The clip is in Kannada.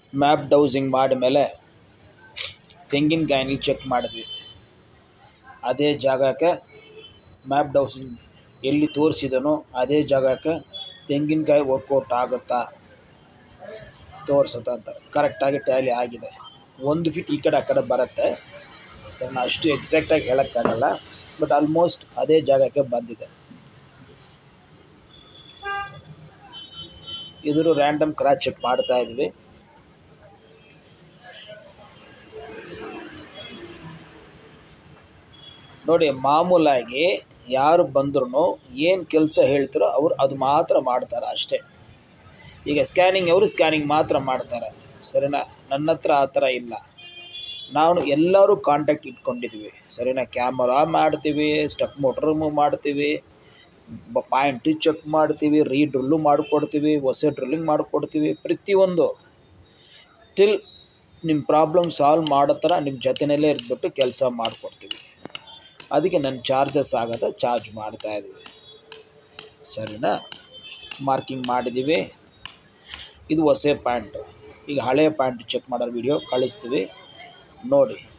ಮ್ಯಾಪ್ ಡೌಸಿಂಗ್ ಮಾಡಿದ್ಮೇಲೆ ತೆಂಗಿನಕಾಯಿನಲ್ಲಿ ಚೆಕ್ ಮಾಡಿದ್ವಿ ಅದೇ ಜಾಗಕ್ಕೆ ಮ್ಯಾಪ್ ಡೌಸಿಂಗ್ ಎಲ್ಲಿ ತೋರಿಸಿದನೋ ಅದೇ ಜಾಗಕ್ಕೆ ತೆಂಗಿನಕಾಯಿ ವರ್ಕೌಟ್ ಆಗುತ್ತಾ ತೋರಿಸುತ್ತೆ ಅಂತ ಕರೆಕ್ಟಾಗಿ ಟ್ಯಾಲಿ ಆಗಿದೆ ಒಂದು ಫೀಟ್ ಈ ಕಡೆ ಆ ಕಡೆ ಬರುತ್ತೆ ಸರ್ ನಾನು ಅಷ್ಟು ಎಕ್ಸಾಕ್ಟಾಗಿ ಹೇಳೋಕ್ಕಾಗಲ್ಲ ಬಟ್ ಆಲ್ಮೋಸ್ಟ್ ಅದೇ ಜಾಗಕ್ಕೆ ಬಂದಿದೆ ಇದ್ರ ರ್ಯಾಂಡಮ್ ಕ್ರಾಚ್ ಚೆಕ್ ಮಾಡ್ತಾ ಇದ್ವಿ ನೋಡಿ ಮಾಮೂಲಾಗಿ ಯಾರು ಬಂದ್ರೂ ಏನು ಕೆಲಸ ಹೇಳ್ತಾರೋ ಅವ್ರು ಅದು ಮಾತ್ರ ಮಾಡ್ತಾರೆ ಅಷ್ಟೇ ಈಗ ಸ್ಕ್ಯಾನಿಂಗ್ ಅವರು ಸ್ಕ್ಯಾನಿಂಗ್ ಮಾತ್ರ ಮಾಡ್ತಾರೆ ಸರಿನಾ ನನ್ನ ಹತ್ರ ಆ ಥರ ಇಲ್ಲ ನಾವು ಎಲ್ಲರೂ ಕಾಂಟ್ಯಾಕ್ಟ್ ಇಟ್ಕೊಂಡಿದ್ವಿ ಸರಿನಾ ಕ್ಯಾಮರಾ ಮಾಡ್ತೀವಿ ಸ್ಟೆಪ್ ಮೋಟ್ರ್ ಮೂವ್ ಮಾಡ್ತೀವಿ ಪಾಯಿಂಟ್ ಚೆಕ್ ಮಾಡ್ತೀವಿ ರೀ ಡ್ರಿಲ್ಲು ಮಾಡಿಕೊಡ್ತೀವಿ ಹೊಸ ಡ್ರಿಲ್ಲಿಂಗ್ ಮಾಡಿಕೊಡ್ತೀವಿ ಪ್ರತಿಯೊಂದು ಟಿಲ್ ನಿಮ್ಮ ಪ್ರಾಬ್ಲಮ್ ಸಾಲ್ವ್ ಮಾಡೋ ಥರ ನಿಮ್ಮ ಜೊತೆಯಲ್ಲೇ ಇದ್ಬಿಟ್ಟು ಕೆಲಸ ಮಾಡಿಕೊಡ್ತೀವಿ ಅದಕ್ಕೆ ನನ್ನ ಚಾರ್ಜಸ್ ಆಗೋದು ಚಾರ್ಜ್ ಮಾಡ್ತಾಯಿದ್ವಿ ಸರಿನಾ ಮಾರ್ಕಿಂಗ್ ಮಾಡಿದ್ದೀವಿ ಇದು ಹೊಸ ಪ್ಯಾಂಟು ಈಗ ಹಳೆಯ ಪ್ಯಾಂಟ್ ಚೆಕ್ ಮಾಡೋ ವಿಡಿಯೋ ಕಳಿಸ್ತೀವಿ ನೋಡಿ